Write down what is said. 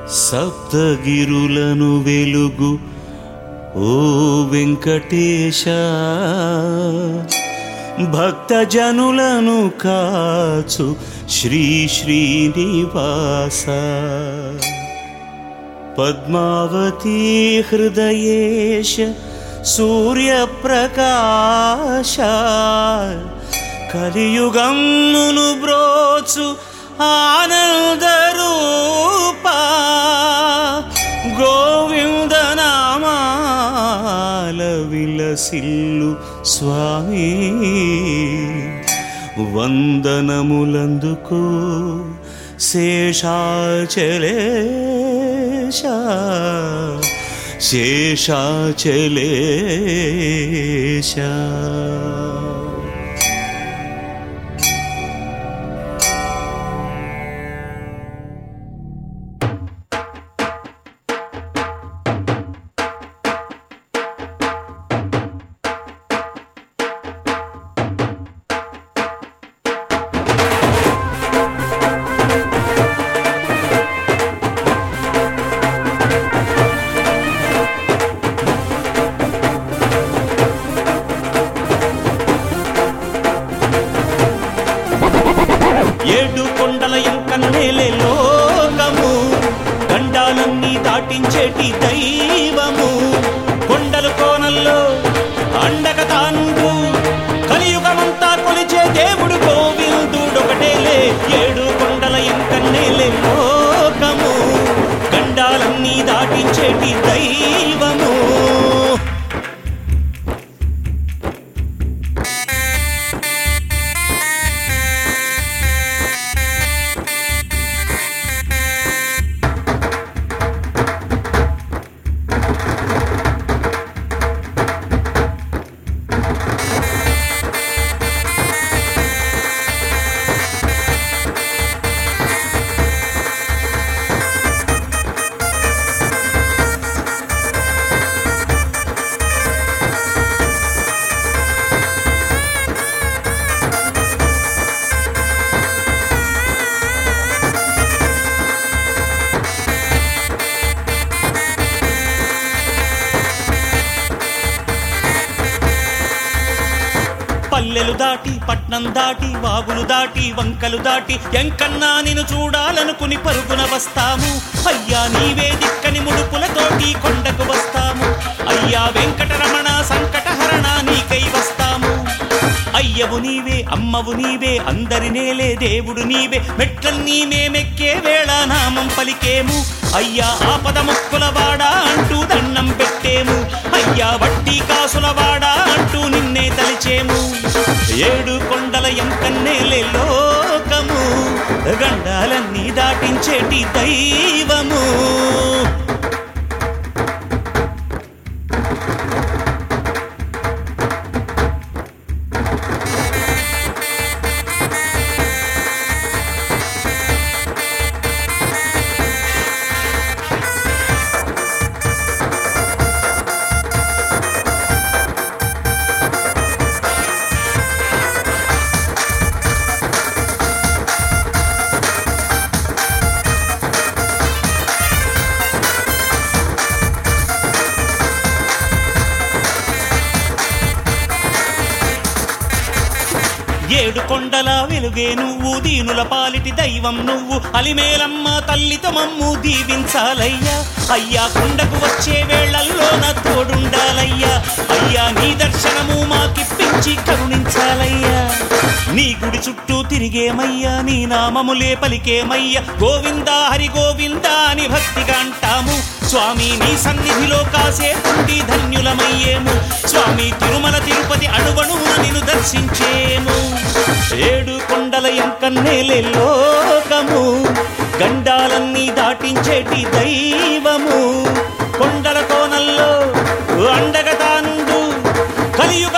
సప్తగిరులను వెలుగు ఓ వెంకటేశ భక్తజనులను కాచు శ్రీ శ్రీనివాస పద్మావతీ హృదయేశ సూర్యప్రకాశ కలియుగమును బ్రోచు ఆనందరూప గోవిందనామాల విలసిల్లు స్వామి వందనములందుకో శేషాచలేశ శేషాచలేశ ఏడు కొండల ఎంకన్నేలే లోకము గండాలన్నీ దాటించేటి దైవము కొండలు కోనల్లో అండక తాండు కలియుగమంతా కొలిచే దేవుడు గోవిందుడొకటేలే ఏడు కొండల ఎంకన్నేలే లోకము గండాలన్నీ దాటించేటి దైవము పల్లెలు దాటి పట్నం దాటి వాగులు దాటి వంకలు దాటి ఎంకన్నా నిన్ను చూడాలనుకుని పరుగున వస్తాము అయ్యా నీవే దిక్కని ముడుపులతోటి కొండకు వస్తాము అయ్యా వెంకటరమణ సంకటహరణ నీకై వస్తాము అయ్యవు నీవే అమ్మవు నీవే అందరి నేలే దేవుడు నీవే మెట్లన్నీ మేమెక్కే వేళ నామం పలికేము అయ్యా ఆపద ముక్కుల వాడా అంటూ దండం పెట్టేము అయ్యా వడ్డీ కాసుల వాడా అంటూ నిన్నే తలిచేము ఏడు కొండల ఎంకన్నేలే లోకము గండాలన్నీ దాటించేటి దైవము ఏడు కొండల వెలుగే నువ్వు దీనుల పాలిటి దైవం నువ్వు అలిమేలమ్మ తల్లితో మమ్ము దీవించాలయ్యా అయ్యా కొండకు వచ్చే వేళల్లో నా తోడుండాలయ్యా అయ్యా నీ దర్శనము మాకిప్పించి కరుణించాలయ్యా నీ గుడి చుట్టూ తిరిగేమయ్యా నీ నామములే పలికేమయ్యా గోవిందా హరి గోవిందా అని భక్తిగా అంటాము స్వామి నీ సన్నిధిలో కాసే ఉండి ధన్యులమయ్యేము స్వామి తిరుమల తిరుపతి అణువణువున నిన్ను దర్శించేము ఏడు కొండల ఎంకన్నేలే లోకము గండాలన్నీ దాటించేటి దైవము కొండల కోనల్లో అండగ తానుండు కలియుగ